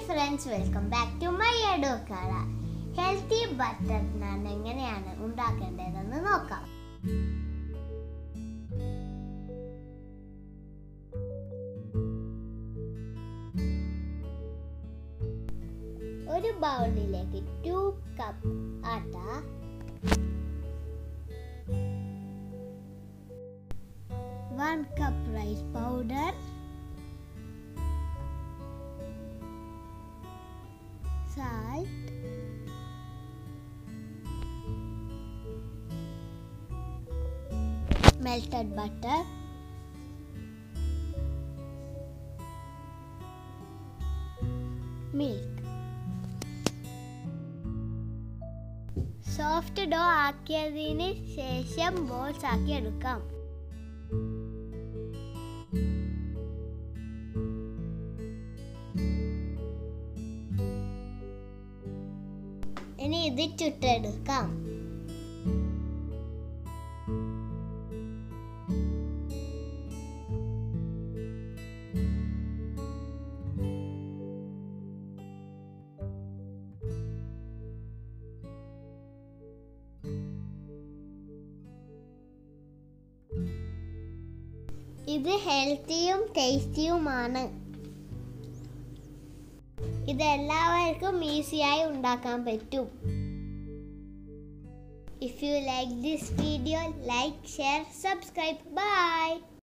friends welcome back to my അഡോക്കാള healthy butter naan എങ്ങനെയാണ് ഉണ്ടാക്കേണ്ടതെന്ന് നോക്കാം ഒരു ബൗളിലേക്ക് two cup atta one cup rice powder salt melted butter milk soft dough ആക്കിയതിന് ശേഷം ബോൾസ് ആക്കി എടുക്കാം ഇനി ഇത് ചുട്ടെടുക്കാം ഇത് ഹെൽത്തിയും ടേസ്റ്റിയുമാണ് ഇത് എല്ലാവർക്കും ഈസിയായി ഉണ്ടാക്കാൻ പറ്റും if you like this video like share subscribe by